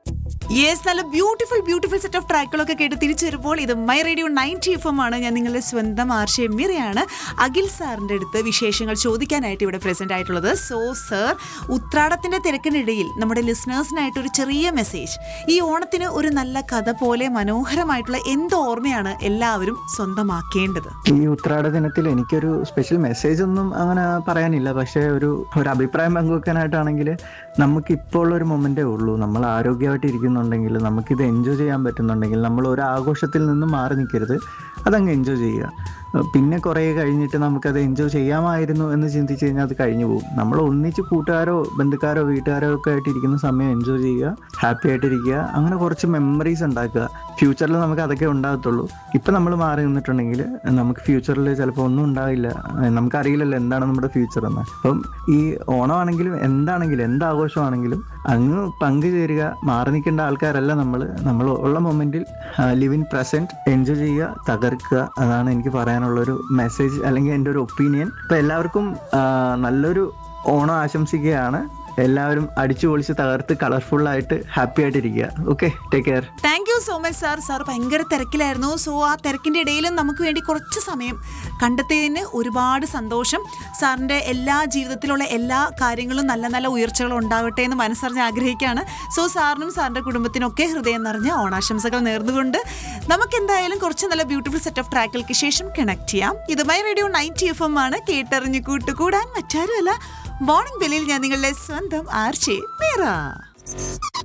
yes നല്ല beautiful beautiful set of ട്രാക്കുകളൊക്കെ കേട്ട് തിരിച്ചു വരുമ്പോൾ ഇത് my radio ninety F M ആണ് ഞാൻ നിങ്ങളുടെ സ്വന്തം ആർഷ എമ്മിറയാണ് അഖിൽ സാറിൻ്റെ അടുത്ത് വിശേഷങ്ങൾ ചോദിക്കാനായിട്ട് ഇവിടെ പ്രസന്റ് ആയിട്ടുള്ളത് സോ സർ ഉത്രാടത്തിന്റെ തിരക്കിനിടയിൽ നമ്മുടെ ലിസണേഴ്സിനായിട്ട് ഒരു ചെറിയ മെസ്സേജ് ഈ ഓണത്തിന് ഒരു നല്ല കഥ പോലെ മനോഹരമായിട്ടുള്ള എന്ത് ഓർമ്മയാണ് എല്ലാവരും സ്വന്തമാക്കേണ്ടത് ഈ ഉത്രാട ദിനത്തിൽ എനിക്കൊരു സ്പെഷ്യൽ മെസ്സേജ് ഒന്നും അങ്ങനെ പറയാനില്ല പക്ഷേ ഒരു ഒരു അഭിപ്രായം പങ്കുവെക്കാനായിട്ടാണെങ്കിൽ നമുക്ക് ഇപ്പോൾ ഉള്ള ഒരു മൊമെന്റേ ഉള്ളൂ നമ്മൾ ആരോഗ്യമായിട്ട് ഇരിക്കുന്നുണ്ടെങ്കിൽ നമുക്കിത് എൻജോയ് ചെയ്യാൻ പറ്റുന്നുണ്ടെങ്കിൽ നമ്മൾ ഒരു ആഘോഷത്തിൽ നിന്നും മാറി നിൽക്കരുത് അതങ്ങ് എൻജോയ് ചെയ്യുക പിന്നെ കുറേ കഴിഞ്ഞിട്ട് നമുക്കത് എൻജോയ് ചെയ്യാമായിരുന്നു എന്ന് ചിന്തിച്ച് കഴിഞ്ഞാൽ അത് കഴിഞ്ഞു പോകും നമ്മൾ ഒന്നിച്ച് കൂട്ടുകാരോ ബന്ധുക്കാരോ വീട്ടുകാരോ ഒക്കെ ആയിട്ട് ഇരിക്കുന്ന സമയം എൻജോയ് ചെയ്യുക ഹാപ്പി ആയിട്ടിരിക്കുക അങ്ങനെ കുറച്ച് മെമ്മറീസ് ഉണ്ടാക്കുക ഫ്യൂച്ചറിൽ നമുക്ക് അതൊക്കെ ഉണ്ടാകത്തുള്ളൂ ഇപ്പം നമ്മൾ മാറി നിന്നിട്ടുണ്ടെങ്കിൽ നമുക്ക് ഫ്യൂച്ചറിൽ ചിലപ്പോൾ ഒന്നും ഉണ്ടാവില്ല ഏഹ് നമുക്കറിയില്ലല്ലോ എന്താണ് നമ്മുടെ ഫ്യൂച്ചർ എന്ന് അപ്പം ഈ ഓണമാണെങ്കിലും എന്താണെങ്കിലും എന്ത് ആഘോഷമാണെങ്കിലും അങ്ങ് പങ്കുചേരുക മാറി നിൽക്കേണ്ട ആൾക്കാരല്ല നമ്മൾ നമ്മൾ ഉള്ള മൊമെന്റിൽ ലിവ് ഇൻ പ്രസന്റ് എൻജോയ് ചെയ്യുക തകർക്കുക അതാണ് എനിക്ക് പറയാനുള്ളൊരു മെസ്സേജ് അല്ലെങ്കിൽ എൻ്റെ ഒരു ഒപ്പീനിയൻ ഇപ്പം എല്ലാവർക്കും ആ, നല്ലൊരു ഓണം ആശംസിക്കുകയാണ് എല്ലാവരും അടിച്ചു പൊളിച്ച് തകർത്ത് കളർഫുൾ ആയിട്ട് ഹാപ്പി ആയിട്ടിരിക്കുക okay take care thank you so much sir sir ഭയങ്കര തിരക്കിലായിരുന്നു സോ ആ തിരക്കിൻ്റെ ഇടയിലും നമുക്ക് വേണ്ടി കുറച്ച് സമയം കണ്ടെത്തിയതിന് ഒരുപാട് സന്തോഷം സാറിൻ്റെ എല്ലാ ജീവിതത്തിലുള്ള എല്ലാ കാര്യങ്ങളും നല്ല നല്ല ഉയർച്ചകളും ഉണ്ടാവട്ടെ എന്ന് മനസ്സറിഞ്ഞ് ആഗ്രഹിക്കുകയാണ് സോ സാറിനും സാറിൻ്റെ കുടുംബത്തിനൊക്കെ ഹൃദയം നിറഞ്ഞ ഓണാശംസകൾ നേർന്നുകൊണ്ട് നമുക്ക് എന്തായാലും കുറച്ച് നല്ല ബ്യൂട്ടിഫുൾ സെറ്റ് ഓഫ് ട്രാക്കുകൾക്ക് ശേഷം കണക്ട് ചെയ്യാം ഇത് my radio ninety F M ആണ് കേട്ടറിഞ്ഞ് കൂട്ടുകൂടാൻ മറ്റാരുമല്ല മോർണിംഗ് ബെല്ലിൽ ഞാൻ നിങ്ങളുടെ സ്വന്തം ആർച്ചെ മീറ